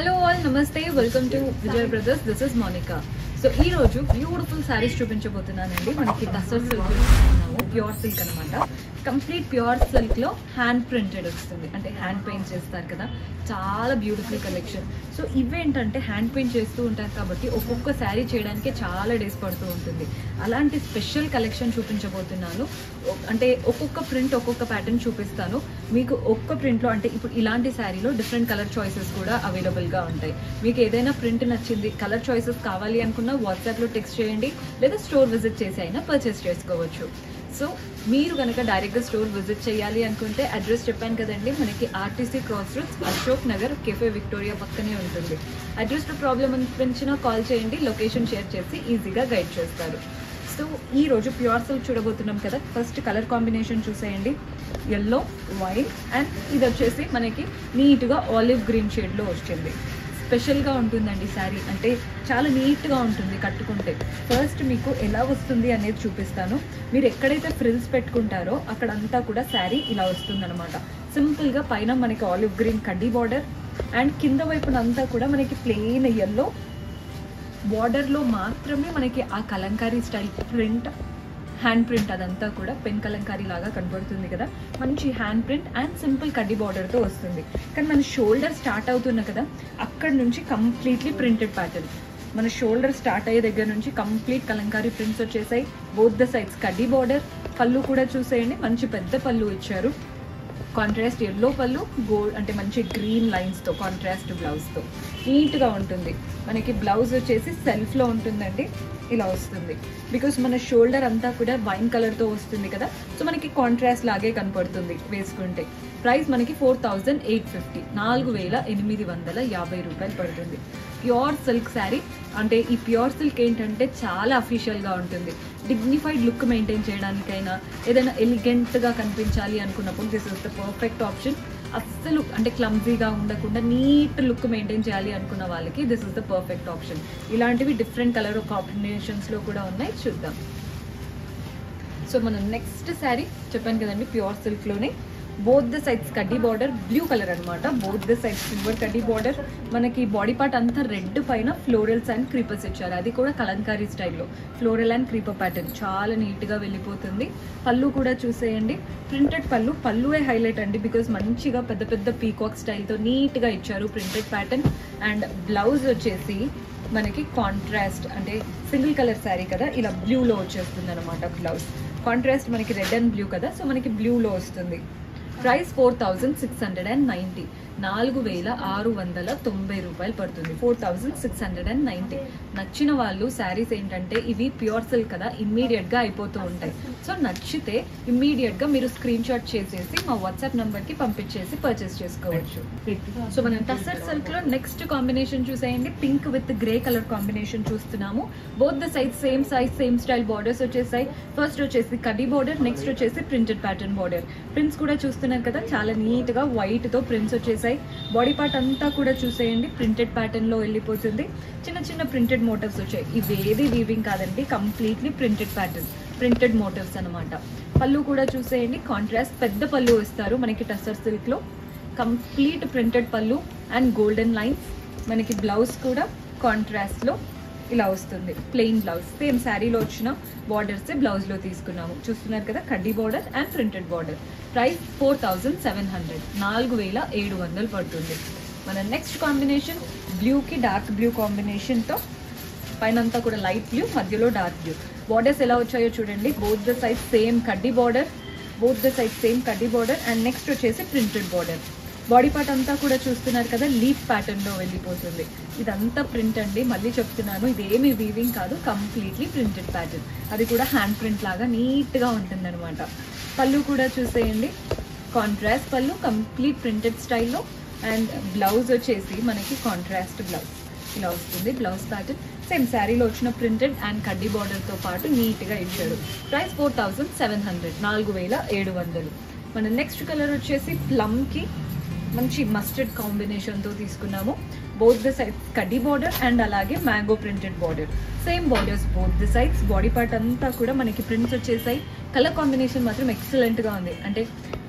hello all నమస్తే welcome to Vijay brothers this is Monica so ఈ రోజు బ్యూటిఫుల్ శారీస్ చూపించబోతున్నానండి మనకి టసర్ సిల్క్ చూపిస్తున్నాము ప్యూర్ సిల్క్ అనమాట కంప్లీట్ ప్యూర్ సిల్క్ లో హ్యాండ్ ప్రింటెడ్ వస్తుంది అంటే హ్యాండ్ పెయింట్ చేస్తారు కదా చాలా బ్యూటిఫుల్ కలెక్షన్ సో ఇవేంటంటే హ్యాండ్ పెయింట్ చేస్తూ ఉంటారు కాబట్టి ఒక్కొక్క శారీ చేయడానికి చాలా డేస్ పడుతూ ఉంటుంది అలాంటి స్పెషల్ కలెక్షన్ చూపించబోతున్నాను ఒ- అంటే ఒక్కొక్క ప్రింట్ ఒక్కొక్క ప్యాటర్న్ చూపిస్తాను మీకు ఒక్క ప్రింట్లో అంటే ఇప్పుడు ఇలాంటి శారీలో డిఫరెంట్ కలర్ చాయిసెస్ కూడా అవైలబుల్గా ఉంటాయి మీకు ఏదైనా ప్రింట్ నచ్చింది కలర్ చాయిసెస్ కావాలి అనుకున్నా వాట్సాప్లో టెక్స్ట్ చేయండి లేదా స్టోర్ విజిట్ చేసి అయినా పర్చేస్ చేసుకోవచ్చు సో మీరు కనుక డైరెక్ట్గా స్టోర్ విజిట్ చేయాలి అనుకుంటే అడ్రస్ చెప్పాను కదండి మనకి RTC cross routes Ashok Nagar cafe Victoria పక్కనే ఉంటుంది అడ్రస్లో ప్రాబ్లం అనిపించినా కాల్ చేయండి లొకేషన్ షేర్ చేసి ఈజీగా గైడ్ చేస్తారు సో ఈ రోజు ప్యూర్ సిల్క్ చూడబోతున్నాం కదా ఫస్ట్ కలర్ కాంబినేషన్ చూసేయండి ఎల్లో వైట్ అండ్ ఇది వచ్చేసి మనకి నీట్గా ఆలివ్ గ్రీన్ షేడ్లో వచ్చింది స్పెషల్గా ఉంటుందండి శారీ అంటే చాలా నీట్గా ఉంటుంది కట్టుకుంటే ఫస్ట్ మీకు ఎలా వస్తుంది అనేది చూపిస్తాను మీరు ఎక్కడైతే ఫ్రిల్స్ పెట్టుకుంటారో అక్కడంతా కూడా శారీ ఇలా వస్తుందన్నమాట సింపుల్గా పైన మనకి ఆలివ్ గ్రీన్ కడ్డీ బార్డర్ అండ్ కింద వైపున అంతా కూడా మనకి ప్లెయిన్ ఎల్లో బార్డర్లో మాత్రమే మనకి ఆ Kalamkari style print hand print అదంతా కూడా పెన్ కలంకారీ లాగా కనబడుతుంది కదా మంచి హ్యాండ్ ప్రింట్ అండ్ సింపుల్ కడ్డీ బార్డర్తో వస్తుంది కానీ మన షోల్డర్ స్టార్ట్ అవుతున్న కదా అక్కడ నుంచి కంప్లీట్లీ ప్రింటెడ్ ప్యాటర్న్ మన షోల్డర్ స్టార్ట్ అయ్యే దగ్గర నుంచి కంప్లీట్ కలంకారీ ప్రింట్స్ వచ్చేసాయి బోత్ ద సైడ్స్ కడ్డీ బార్డర్ పళ్ళు కూడా చూసేయండి మంచి పెద్ద పళ్ళు ఇచ్చారు కాంట్రాస్ట్ ఎల్లో పళ్ళు గోల్డ్ అంటే మంచి గ్రీన్ లైన్స్తో కాంట్రాస్ట్ బ్లౌజ్తో నీట్గా ఉంటుంది మనకి బ్లౌజ్ వచ్చేసి సెల్ఫ్లో ఉంటుందండి ఇలా వస్తుంది బికాస్ మన షోల్డర్ అంతా కూడా వైన్ కలర్తో వస్తుంది కదా సో మనకి కాంట్రాస్ట్ లాగే కనపడుతుంది వేసుకుంటే ప్రైస్ మనకి ఫోర్ థౌజండ్ ఎయిట్ ఫిఫ్టీ నాలుగు వేల ఎనిమిది వందల యాభై రూపాయలు పడుతుంది ప్యూర్ సిల్క్ శారీ అంటే ఈ ప్యూర్ సిల్క్ ఏంటంటే చాలా అఫీషియల్గా ఉంటుంది డిగ్నిఫైడ్ లుక్ మెయింటైన్ చేయడానికైనా ఏదైనా ఎలిగెంట్గా కనిపించాలి అనుకున్నప్పుడు this is the perfect option అస్సలు అంటే క్లమ్జీగా ఉండకుండా నీట్ లుక్ మెయింటైన్ చేయాలి అనుకున్న వాళ్ళకి this is the perfect option ఇలాంటివి డిఫరెంట్ కలర్ కాంబినేషన్స్లో కూడా ఉన్నాయి చూద్దాం సో మనం నెక్స్ట్ శారీ చెప్పాను కదండి ప్యూర్ సిల్క్లోనే బోత్ ద సైడ్స్ కడ్డీ బార్డర్ బ్లూ కలర్ అనమాట బోత్ ద సైడ్స్ సిల్వర్ కడ్డీ బార్డర్ మనకి బాడీ పార్ట్ అంతా రెడ్ పైన ఫ్లోరల్స్ అండ్ క్రీపర్స్ ఇచ్చారు అది కూడా కలంకారీ స్టైల్లో ఫ్లోరల్ అండ్ క్రీపర్ ప్యాటర్న్ చాలా నీట్గా వెళ్ళిపోతుంది పళ్ళు కూడా చూసేయండి ప్రింటెడ్ పళ్ళు పళ్ళువే హైలైట్ అండి బికాస్ మంచిగా పెద్ద పెద్ద పీకాక్ స్టైల్తో నీట్గా ఇచ్చారు ప్రింటెడ్ ప్యాటర్న్ అండ్ బ్లౌజ్ వచ్చేసి మనకి కాంట్రాస్ట్ అంటే సింగిల్ కలర్ శారీ కదా ఇలా బ్లూలో వచ్చేస్తుంది అనమాట బ్లౌజ్ కాంట్రాస్ట్ మనకి రెడ్ అండ్ బ్లూ కదా సో మనకి బ్లూలో వస్తుంది price four thousand six hundred and ninety నాలుగు వేల ఆరు వందల తొంభై రూపాయలు పడుతుంది four thousand six hundred and ninety నచ్చిన వాళ్ళు శారీస్ ఏంటంటే ఇవి ప్యూర్ సిల్క్ కదా ఇమ్మీడియట్గా అయిపోతూ ఉంటాయి సో నచ్చితే ఇమ్మీడియట్గా మీరు స్క్రీన్ షాట్ చేసేసి మా వాట్సాప్ నెంబర్కి పంపించేసి పర్చేస్ చేసుకోవచ్చు సో మనం టసర్ సిల్క్ లో నెక్స్ట్ కాంబినేషన్ చూసేయండి pink with grey colour combination చూస్తున్నాము both the size same size same style borders వచ్చేసాయి ఫస్ట్ వచ్చేసి కడ్డీ బార్డర్ నెక్స్ట్ వచ్చేసి ప్రింటెడ్ ప్యాటర్న్ బార్డర్ ప్రింట్స్ కూడా చూస్తున్నారు కదా చాలా నీట్ గా వైట్ తో ప్రింట్స్ వచ్చేసాయి బాడీ పార్ట్ అంతా కూడా చూసేయండి ప్రింటెడ్ ప్యాటర్న్ లో వెళ్ళిపోతుంది చిన్న చిన్న ప్రింటెడ్ మోటివ్స్ వచ్చాయి ఇవేది వీవింగ్ కాదండి completely printed pattern printed motifs అన్నమాట పళ్ళు కూడా చూసేయండి కాంట్రాస్ట్ పెద్ద పళ్ళు ఇస్తారు మనకి టసర్ సిల్క్ లో కంప్లీట్ ప్రింటెడ్ పళ్ళు అండ్ గోల్డెన్ లైన్స్ మనకి బ్లౌజ్ కూడా కాంట్రాస్ట్లో ఇలా వస్తుంది ప్లెయిన్ బ్లౌజ్ సేమ్ శారీలో వచ్చిన బార్డర్స్ బ్లౌజ్లో తీసుకున్నాము చూస్తున్నారు కదా కడ్డీ border and printed border price four thousand seven hundred నాలుగు వేల ఏడు వందలు పడుతుంది మన నెక్స్ట్ కాంబినేషన్ బ్లూకి డార్క్ బ్లూ కాంబినేషన్తో పైన అంతా కూడా లైట్ బ్లూ మధ్యలో డార్క్ బ్లూ బార్డర్స్ ఎలా వచ్చాయో చూడండి బోత్ ద సైజ్ సేమ్ కడ్డీ border both the size same కడ్డీ బార్డర్ అండ్ నెక్స్ట్ వచ్చేసి ప్రింటెడ్ బార్డర్ బాడీ పార్ట్ అంతా కూడా చూస్తున్నారు కదా లీఫ్ ప్యాటర్న్లో వెళ్ళిపోతుంది ఇదంతా ప్రింట్ అండి మళ్ళీ చెప్తున్నాను ఇదేమి వీవింగ్ కాదు కంప్లీట్లీ ప్రింటెడ్ ప్యాటర్న్ అది కూడా హ్యాండ్ ప్రింట్ లాగా నీట్గా ఉంటుందన్నమాట పళ్ళు కూడా చూసేయండి కాంట్రాస్ట్ పళ్ళు కంప్లీట్ ప్రింటెడ్ స్టైల్లో అండ్ బ్లౌజ్ వచ్చేసి మనకి కాంట్రాస్ట్ బ్లౌజ్ ఇలా వస్తుంది బ్లౌజ్ ప్యాటర్న్ సేమ్ శారీలో వచ్చిన ప్రింటెడ్ అండ్ కడ్డీ బార్డర్తో పాటు నీట్గా ఇచ్చారు price four thousand seven hundred నాలుగు వేల ఏడు వందలు మన నెక్స్ట్ కలర్ వచ్చేసి ప్లమ్కి మంచి మస్టర్డ్ కాంబినేషన్తో తీసుకున్నాము బోత్ ద సైడ్స్ కడ్డీ బార్డర్ అండ్ అలాగే mango printed border same borders both the sides body part అంతా కూడా మనకి ప్రింట్స్ వచ్చేసాయి కలర్ కాంబినేషన్ మాత్రం ఎక్సలెంట్గా ఉంది అంటే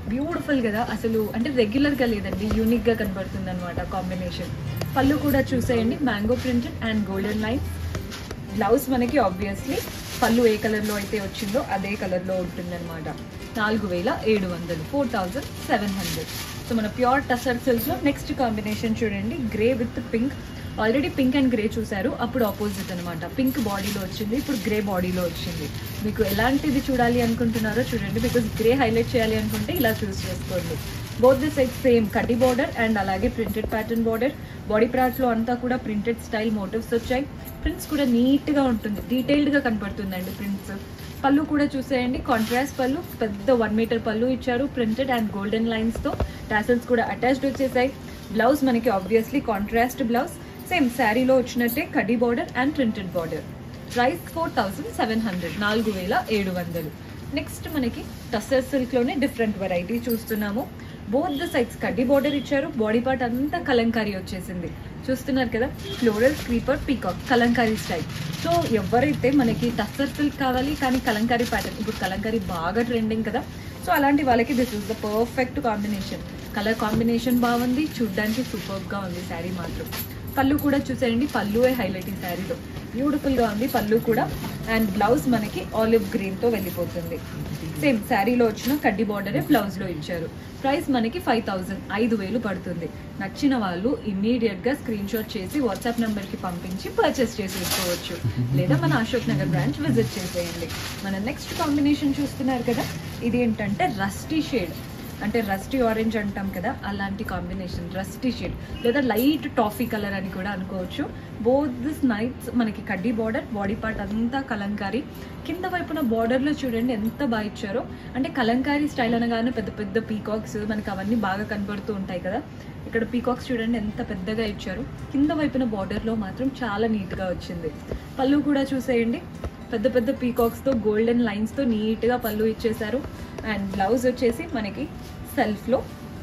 బ్యూటిఫుల్ కదా అసలు అంటే రెగ్యులర్గా లేదండి యూనిక్గా కనబడుతుంది అనమాట కాంబినేషన్ పళ్ళు కూడా చూసేయండి mango printed and golden line blouse మనకి ఆబ్వియస్లీ పళ్ళు ఏ కలర్లో అయితే వచ్చిందో అదే కలర్లో ఉంటుందన్నమాట నాలుగు వేల ఏడు వందలు four thousand seven hundred so మన ప్యూర్ టసర్ సిల్క్లో నెక్స్ట్ కాంబినేషన్ చూడండి grey with pink already pink and grey చూసారు అప్పుడు ఆపోజిట్ అనమాట పింక్ బాడీలో వచ్చింది ఇప్పుడు గ్రే బాడీలో వచ్చింది మీకు ఎలాంటిది చూడాలి అనుకుంటున్నారో చూడండి బికాస్ గ్రే హైలైట్ చేయాలి అనుకుంటే ఇలా చూస్ చేసుకోండి బోత్ ది సైడ్ సేమ్ కడ్డీ బార్డర్ అండ్ అలాగే ప్రింటెడ్ ప్యాటర్న్ బార్డర్ బాడీ లో అంతా కూడా ప్రింటెడ్ స్టైల్ మోటివ్స్ వచ్చాయి ప్రింట్స్ కూడా నీట్గా ఉంటుంది డీటెయిల్డ్గా కనపడుతుందండి ప్రింట్స్ పళ్ళు కూడా చూసేయండి కాంట్రాస్ట్ పళ్ళు పెద్ద వన్ మీటర్ పళ్ళు ఇచ్చారు ప్రింటెడ్ అండ్ గోల్డెన్ లైన్స్తో టాసల్స్ కూడా అటాచ్డ్ వచ్చేసాయి బ్లౌజ్ మనకి ఆబ్వియస్లీ కాంట్రాస్ట్ బ్లౌజ్ సేమ్ శారీలో వచ్చినట్టే కడ్డీ border and printed border price four thousand seven hundred నాలుగు వేల ఏడు వందలు నెక్స్ట్ మనకి టస్సర్ సిల్క్లోనే డిఫరెంట్ వెరైటీ చూస్తున్నాము బోత్ ద సైడ్స్ కడ్డీ బార్డర్ ఇచ్చారు బాడీ పార్ట్ అంతా కలంకారీ వచ్చేసింది చూస్తున్నారు కదా floral creeper peacock Kalamkari style so ఎవరైతే మనకి టస్సర్ సిల్క్ కావాలి కానీ కలంకారీ ప్యాటర్న్ ఇప్పుడు కలంకారీ బాగా ట్రెండింగ్ కదా సో అలాంటి వాళ్ళకి this is the perfect combination colour combination బాగుంది చూడ్డానికి సూపర్గా ఉంది శారీ మాత్రం పళ్ళు కూడా చూసేయండి పళ్ళువే హైలైట్ ఈ శారీలో బ్యూటిఫుల్గా ఉంది పళ్ళు కూడా అండ్ బ్లౌజ్ మనకి ఆలివ్ గ్రీన్తో వెళ్ళిపోతుంది సేమ్ శారీలో వచ్చిన కడ్డీ బార్డరే బ్లౌజ్లో ఇచ్చారు ప్రైస్ మనకి ఫైవ్ థౌజండ్ ఐదు వేలు పడుతుంది నచ్చిన వాళ్ళు ఇమ్మీడియట్గా స్క్రీన్ షాట్ చేసి వాట్సాప్ నెంబర్కి పంపించి పర్చేస్ చేసేసుకోవచ్చు లేదా మన అశోక్ నగర్ బ్రాంచ్ విజిట్ చేసేయండి మన నెక్స్ట్ కాంబినేషన్ చూస్తున్నారు కదా ఇది ఏంటంటే రస్టీ షేడ్ అంటే రస్టీ ఆరెంజ్ అంటాం కదా అలాంటి కాంబినేషన్ రస్టీ షేడ్ లేదా లైట్ టాఫీ కలర్ అని కూడా అనుకోవచ్చు బోత్ దిస్ నైట్స్ మనకి కడ్డీ బార్డర్ బాడీ పార్ట్ అంతా కలంకారీ కింద వైపున బార్డర్లో చూడండి ఎంత బాగా ఇచ్చారో అంటే కలంకారీ స్టైల్ అనగానే పెద్ద పెద్ద పీకాక్స్ మనకి అవన్నీ బాగా కనబడుతూ ఉంటాయి కదా ఇక్కడ పీకాక్స్ చూడండి ఎంత పెద్దగా ఇచ్చారు కింద వైపున బార్డర్లో మాత్రం చాలా నీట్గా వచ్చింది పళ్ళు కూడా చూసేయండి పెద్ద పెద్ద పీకాక్స్తో గోల్డెన్ లైన్స్తో నీట్గా పళ్ళు ఇచ్చేసారు అండ్ బ్లౌజ్ వచ్చేసి మనకి సెల్ఫ్లో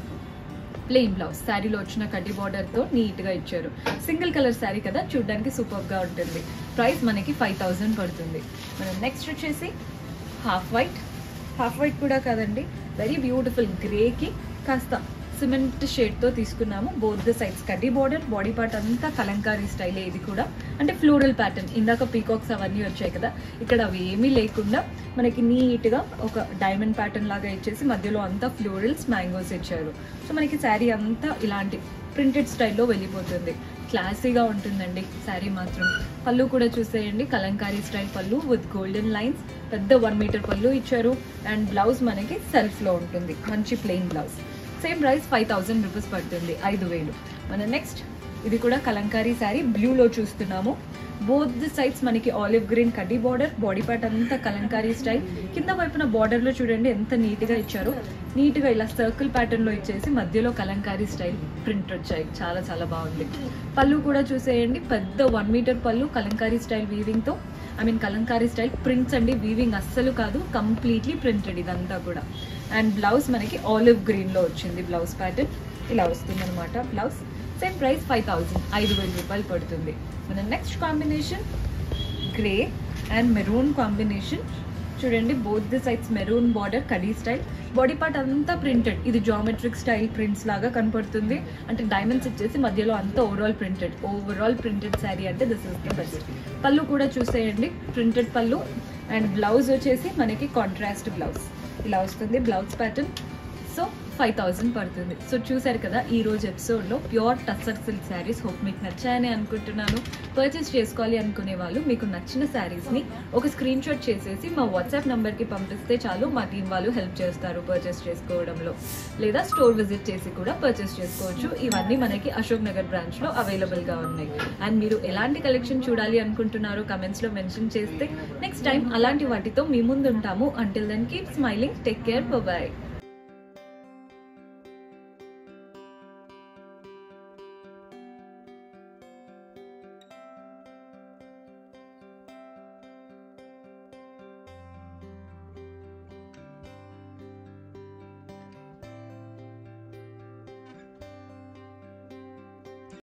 ప్లెయిన్ బ్లౌజ్ శారీలో వచ్చిన కడ్డీ బార్డర్తో నీట్గా ఇచ్చారు సింగిల్ కలర్ శారీ కదా చూడడానికి సూపర్గా ఉంటుంది ప్రైస్ మనకి ఫైవ్ థౌజండ్ పడుతుంది మనం నెక్స్ట్ వచ్చేసి హాఫ్ వైట్ హాఫ్ వైట్ కూడా కాదండి వెరీ బ్యూటిఫుల్ గ్రేకి కాస్త సిమెంట్ షేడ్తో తీసుకున్నాము బోత్ ద సైడ్స్ కడ్డీ బార్డర్ బాడీ పార్ట్ అంతా కలంకారీ స్టైలే ఇది కూడా అంటే ఫ్లోరల్ ప్యాటర్న్ ఇందాక పీకాక్స్ అవన్నీ వచ్చాయి కదా ఇక్కడ అవి ఏమీ లేకుండా మనకి నీట్గా ఒక డైమండ్ ప్యాటర్న్ లాగా ఇచ్చేసి మధ్యలో అంతా ఫ్లోరల్స్ మ్యాంగోస్ ఇచ్చారు సో మనకి శారీ అంతా ఇలాంటి ప్రింటెడ్ స్టైల్లో వెళ్ళిపోతుంది క్లాసీగా ఉంటుందండి శారీ మాత్రం పళ్ళు కూడా చూసేయండి కలంకారీ స్టైల్ పళ్ళు విత్ గోల్డెన్ లైన్స్ పెద్ద వన్ మీటర్ పళ్ళు ఇచ్చారు అండ్ బ్లౌజ్ మనకి సెల్ఫ్లో ఉంటుంది మంచి plain blouse same price five thousand rupees పడుతుంది ఐదు వేలు మన నెక్స్ట్ ఇది కూడా కలంకారీ శారీ బ్లూలో చూస్తున్నాము బోత్ ది సైడ్స్ మనకి ఆలివ్ గ్రీన్ కడ్డీ బార్డర్ బాడీ పార్ట్ అంతా కలంకారీ స్టైల్ కింద వైపున బార్డర్లో చూడండి ఎంత నీట్గా ఇచ్చారో నీట్గా ఇలా సర్కిల్ ప్యాటర్న్లో ఇచ్చేసి మధ్యలో కలంకారీ స్టైల్ ప్రింట్ వచ్చాయి చాలా చాలా బాగుంది పళ్ళు కూడా చూసేయండి పెద్ద వన్ మీటర్ పళ్ళు కలంకారీ స్టైల్ వీవింగ్తో I mean Kalamkari style prints అండి వీవింగ్ అస్సలు కాదు కంప్లీట్లీ ప్రింటెడ్ ఇదంతా కూడా అండ్ బ్లౌజ్ మనకి ఆలివ్ గ్రీన్లో వచ్చింది బ్లౌజ్ ప్యాటర్న్ ఇలా వస్తుంది అనమాట blouse same price five thousand ఐదు వేల రూపాయలు పడుతుంది మన next combination grey and maroon combination చూడండి both the sides maroon border కడీ స్టైల్ బాడీ పార్ట్ అంతా ప్రింటెడ్ ఇది జామెట్రిక్ స్టైల్ ప్రింట్స్ లాగా కనపడుతుంది అంటే డైమండ్స్ ఇచ్చేసి మధ్యలో అంతా overall printed overall printed sari అంటే దిస్ ఇస్ ద బెస్ట్ పళ్ళు కూడా చూసేయండి ప్రింటెడ్ పళ్ళు అండ్ బ్లౌజ్ వచ్చేసి మనకి కాంట్రాస్ట్ బ్లౌజ్ ఇలా వస్తుంది blouse pattern so five thousand పడుతుంది సో చూసారు కదా ఈ రోజు ఎపిసోడ్లో pure tussar silk saris hope మీకు నచ్చాయని అనుకుంటున్నాను పర్చేస్ చేసుకోవాలి అనుకునే వాళ్ళు మీకు నచ్చిన శారీస్ని ఒక స్క్రీన్ షాట్ చేసేసి మా వాట్సాప్ నెంబర్కి పంపిస్తే చాలు మా టీం వాళ్ళు హెల్ప్ చేస్తారు పర్చేస్ చేసుకోవడంలో లేదా స్టోర్ విజిట్ చేసి కూడా పర్చేస్ చేసుకోవచ్చు ఇవన్నీ మనకి అశోక్ నగర్ బ్రాంచ్లో అవైలబుల్గా ఉన్నాయి అండ్ మీరు ఎలాంటి కలెక్షన్ చూడాలి అనుకుంటున్నారో కమెంట్స్లో మెన్షన్ చేస్తే నెక్స్ట్ టైం అలాంటి వాటితో మీ ముందు ఉంటాము until then keep smiling take care bye